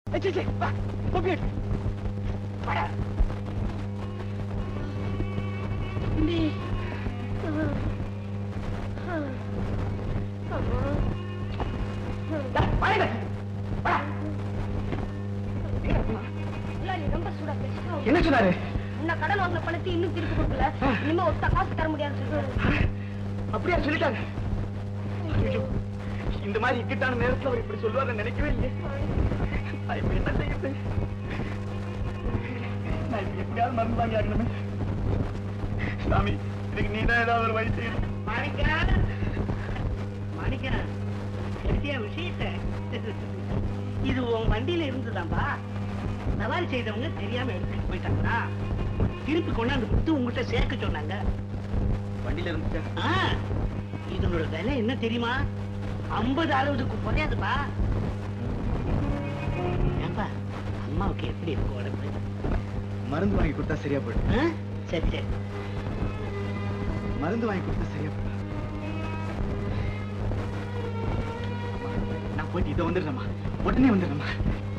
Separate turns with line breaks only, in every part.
சீ, சீ, வா, தொப்பி எடு. வாடா.
தம்பி
டா, வாடா. வாடா.
ரொம்ப சூடா பேசுறோம்
என்ன சொன்னாரு
உன்னை கடன் வாங்கின பணத்தை இன்னும் திருப்பி கொடுக்கல இனிமே ஒத்த காசு தர முடியாது சொல்றாரு
அப்படியா சொல்லிட்டாங்க ஐயோ, இந்த மாதிரி இக்கட்டான நேரத்துல அவர் இப்படி சொல்லுவாரு நினைக்கவே இல்லையே நான் இப்ப என்ன செய்யறது நான் இப்ப எப்படியாவது மருந்து வாங்கி ஆகணுமே சாமி இதுக்கு நீ தான் ஏதாவது ஒரு வழி செய்யணும்
மாணிக்கா மாணிக்கா எடுத்தியா விஷயத்த இது உன் வண்டியில இருந்துதான்பா சவாரி செய்தவங்க தெரியாம எடுத்துட்டு போயிட்டாங்களா திருப்பி கொண்டாந்து கொடுத்து உங்ககிட்ட சேர்க்க சொன்னாங்க
வண்டியில இருந்துச்சா
ஆ, இதனோட விலை என்ன தெரியுமா ஐம்பது அறுபதுக்கு குறையாதுப்பா ஏன்பா அம்மாவுக்கு எப்படி இருக்கு உடம்பு
மருந்து வாங்கி கொடுத்தா சரியா போயிடும்
ஆ? சரி சரி
மருந்து வாங்கி கொடுத்தா சரியா போயிடும் அம்மா, நான் போயிட்டு இதை வந்துடுறேம்மா உடனே வந்துடுறேம்மா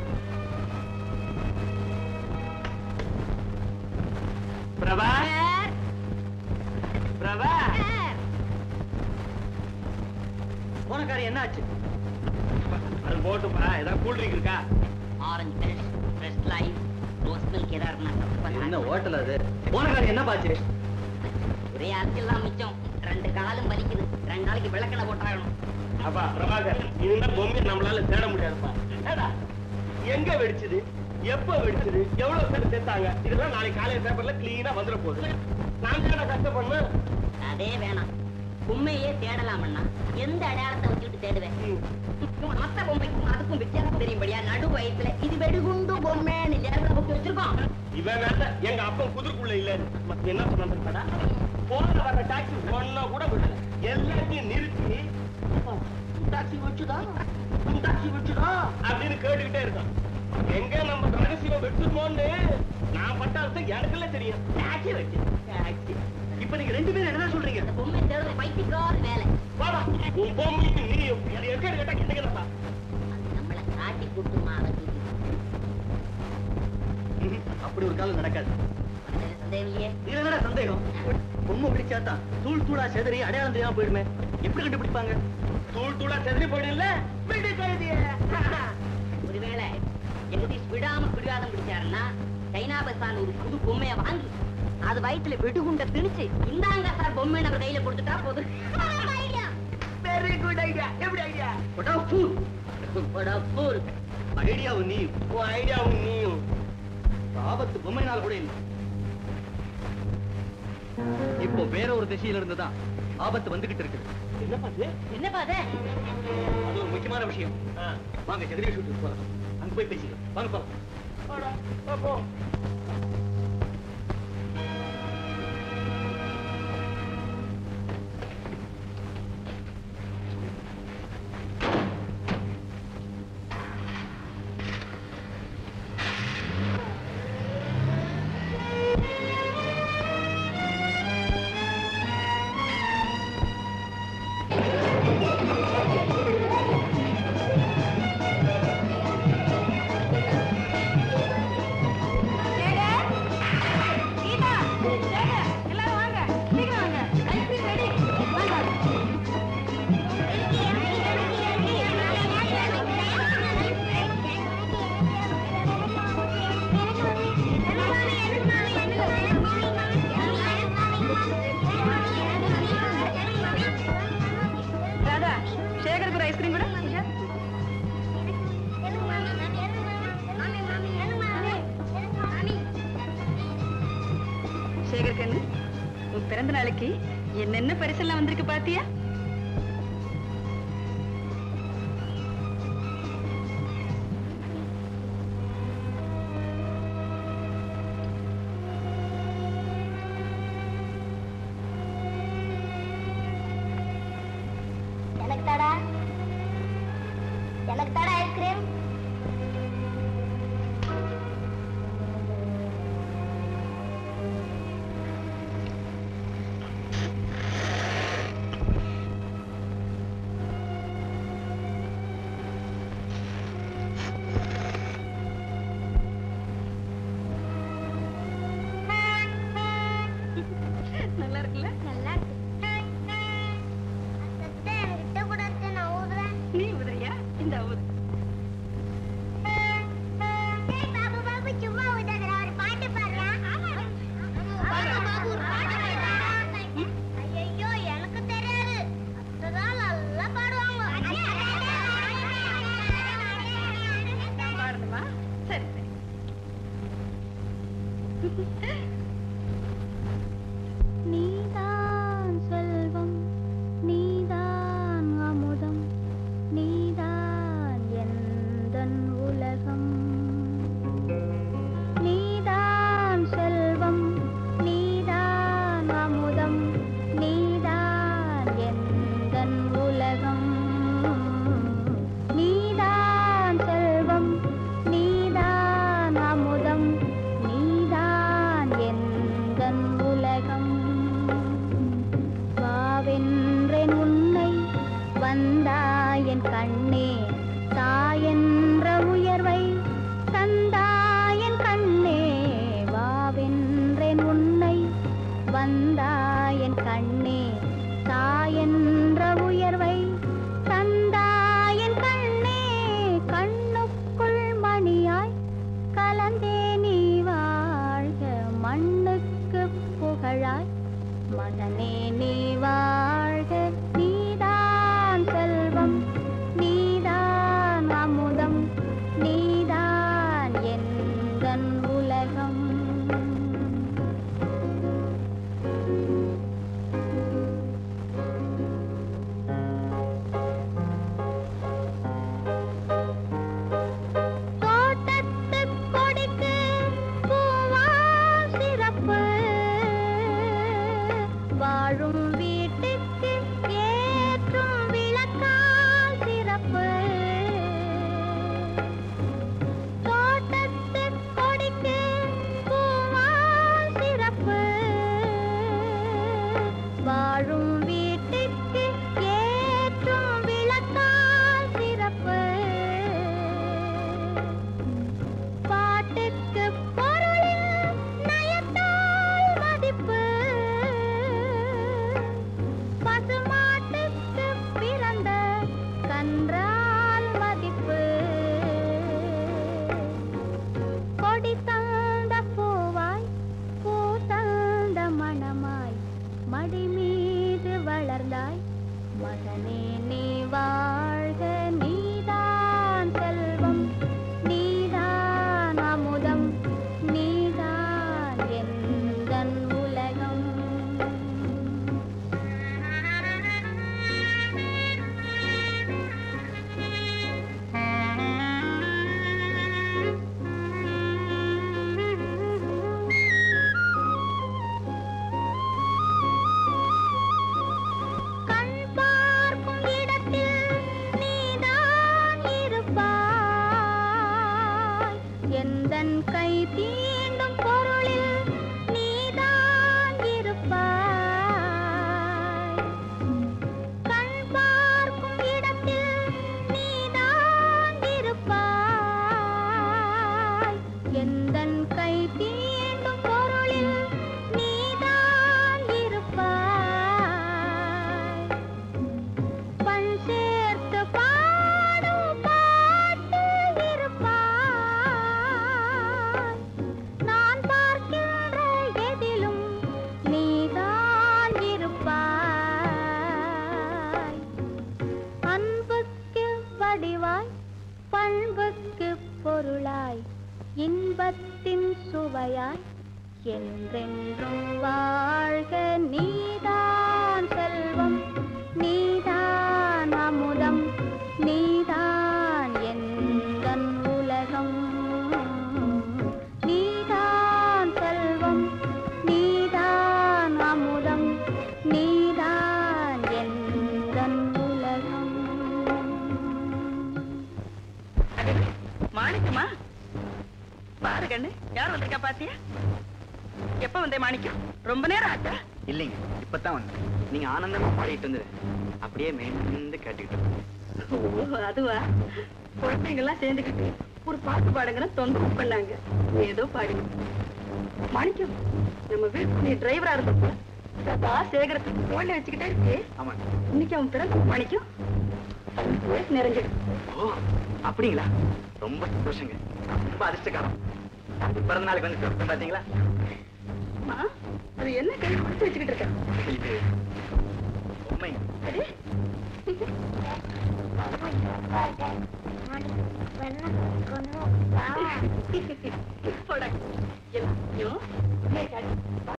பிரபா பிரபா
போனக்காரி என்ன ஆச்சு
அது போட்டுப்பா ஏதாவது கூல் ட்ரிங்க் இருக்கா
orange fresh fresh lime rose milk ஏதாவது இருந்தா
என்ன ஹோட்டல் அது போனக்காரி என்ன பாச்சு
ஒரே அரசியல் மிச்சம் ரெண்டு காலும் வலிக்குது ரெண்டு நாளைக்கு விளக்கணை போட்டாகணும்
அப்பா பிரபாகர் இந்த பொம்மை நம்மளால தேட முடியாதுப்பா ஏடா எங்க வெடிச்சது எப்ப வெடிச்சது எவ்வளவு பேர் சேர்த்தாங்க இதெல்லாம் நாளைக்கு காலையில பேப்பர்ல கிளீனா வந்துட போகுது நான் தானே கஷ்டப்படணும்
அதே வேணாம் உண்மையே தேடலாமண்ணா எந்த அடையாளத்தை வச்சுக்கிட்டு தேடுவேன் மத்த பொம்மைக்கும் அதுக்கும் வித்தியாசம் தெரியும்படியா நடு வயசுல இது வெடிகுண்டு பொம்மைன்னு லேபிள போட்டு வச்சிருக்கோம்
இவன் வேற எங்க அப்பன் குதிர்க்குள்ள இல்ல என்ன சொன்னா போன வர டாக்ஸி ஒன்னா கூட விடல எல்லாத்தையும் நிறுத்தி டாக்ஸி வச்சுதா டாக்ஸி வச்சுதா அப்படின்னு கேட்டுக்கிட்டே இருக்கான் எங்க நம்ம ரகசியம் வெட்டுமோன்னு நான் பட்டாளத்தை எனக்குள்ள தெரியும் டாக்ஸி வச்சு டாக்ஸி இப்ப நீங்க ரெண்டு பேரும் என்னதான் சொல்றீங்க
அந்த பொம்மை தேடுறது பைத்தியக்கார வேலை
வாடா உன் பொம்மைக்கு நீ எங்க கேட்டா என்னங்கப்பா
அது நம்மளை காட்டி கொடுத்துமா அதை தூக்கி
அப்படி ஒரு காலம் நடக்காது
அதுல சந்தேகம் இல்லையே
இதுல என்னடா சந்தேகம் பொம்மை பிடிச்சாதான் தூள் தூளா செதறி அடையாளம் தெரியாம போயிடுமே எப்படி கண்டுபிடிப்பாங்க
தூள் தூளா செதறி போயிடல விடு கைதிய
ஒருவேளை ஜெகதீஷ் விடாம பிடிவாதம் பிடிச்சாருன்னா சைனா பஸ்தான் ஒரு புது பொம்மையை வாங்கி அது வயிற்றுல வெடுகுண்ட திணிச்சு இந்தாங்க சார் பொம்மை நம்ம கையில கொடுத்துட்டா போதும்
வெரி குட் ஐடியா எப்படி ஐடியா
ஐடியாவும் நீ
உன் ஐடியாவும் நீயும்
ஆபத்து பொம்மைனால கூட இல்லை இப்போ வேற ஒரு திசையில இருந்துதான் ஆபத்து வந்துகிட்டு இருக்குது
என்ன பாத்து
என்ன பாத
அது ஒரு முக்கியமான விஷயம் வாங்க ஜெகதீஷ் வீட்டுக்கு போலாம் அங்க போய் பேசிக்கலாம் வாங்க போலாம்
ராதா சேகருக்கு ஒரு ஐஸ்கிரீம் கூட சேகர் கண்ணு உன் பிறந்த நாளைக்கு என்னென்ன பரிசெல்லாம் வந்திருக்கு பாத்தியா
எனக்கு தாடா எனக்கு தாடா ஐஸ்கிரீம்
நீதான் செல்வம் நீதான் அமுதம் நீதான் எந்தன் உலகம் நீதான் செல்வம் நீதான் அமுதம் நீதான் எந்தன் உலகம் நீதான் செல்வம் நீதான் அமுதம் நீதான் எந்தன் உலகம் வாவென்றேன் உன்னை வந்தாயன் கண்ணே தாயென்ற உயர்வை தந்தாயன் கண்ணே வாவென்றேன் உன்னை வந்தாயன் கண்ணே தாயென்ற உயர்வை தந்தாயன் கண்ணே கண்ணுக்குள் மணியாய் கலந்தே நீ வாழ்க மண்ணுக்கு புகழாய் மகனே நீ வாழ்க நீதான் செல்வம் நீதான் அமுதம் நீதான் எந்தன் உலகம் தோட்டத்து கொடிக்கு பூவால் சிறப்பு வாழும் வீட்டுக்கு ஏற்றும் விளக்கால் சிறப்பு தோட்டத்து கொடிக்கு பூவால் சிறப்பு வாழும் வீட்டுக்கு ஏற்றும் விளக்கால் சிறப்பு பாட்டுக்கு பொருளில் நயத்தால் மதிப்பு பசுமாட்டுக்கு பிறந்த கன்றால் மதிப்பு கொடி தந்த பூவாய் பூ தந்த மணமாய் மடி மீது வளர்ந்தாய் மகனே நீ வாழ்க நீதான் செல்வம் நீதான் அமுதம் நீதான் எந்தன் உலகம் கண் பார்க்கும் இடத்தில் நீதான் இருப்பாய் எந்தன் கை தீண்டும் பொருளில் நீதான் இருப்பாய் கண் பார்க்கும் இடத்தில் நீதான் இருப்பாய் எந்தன் கை தீண்டும் பொருளில் நீதான் இருப்பாய் பண் சேர்த்து பாடும் பாட்டு இருப்பாய் நான் பார்க்கின்ற எதிலும் நீதான் இருப்பாய் அன்புக்கு வடிவாய் பண்புக்கு பொருளாய் இன்பத்தின் சுவையாய் என்றென்றும் வாழ்க நீதான் செல்வம் நீதான் அமுதம் நீதான் எந்தன் உலகம் நீதான் செல்வம் நீதான் அமுதம் நீதான் எந்தன் உலகம்
மாணிக்கமா பாரு கண்ணு யார் வந்திருக்கா பாத்தியா எப்ப வந்தே மாணிக்கம் ரொம்ப நேரம் ஆச்சா
இல்லைங்க இப்பதான் வந்தேன் நீங்க ஆனந்தமா பாடிட்டு இருந்தது அப்படியே மேலிருந்து கேட்டுக்கிட்டு இருந்தேன்.
ஓ, அதுவா குழந்தைங்க எல்லாம் சேர்ந்துக்கிட்டு ஒரு பாட்டு பாடுங்கிற தொந்தரவு பண்ணாங்க ஏதோ பாடி மாணிக்கம் நம்ம வீட்டுக்கு நீ டிரைவரா இருந்தப்ப சதா சேகரத்துக்கு போன்ல வச்சுக்கிட்டே இருக்கு
ஆமாங்க
இன்னைக்கு அவன் பிறந்த மாணிக்கம் அவனுக்கு வயசு நிறைஞ்சிடும்
ஓ அப்படிங்களா ரொம்ப சந்தோஷங்க ரொம்ப அதிர்ஷ்டக்காரம் பிறந்த நாளைக்கு வந்து பாத்தீங்களா
அம்மா, அது என்ன கை கொடுத்து வச்சுக்கிட்டு இருக்க
இது உண்மை
அடே. போடா எல்லாத்தையும்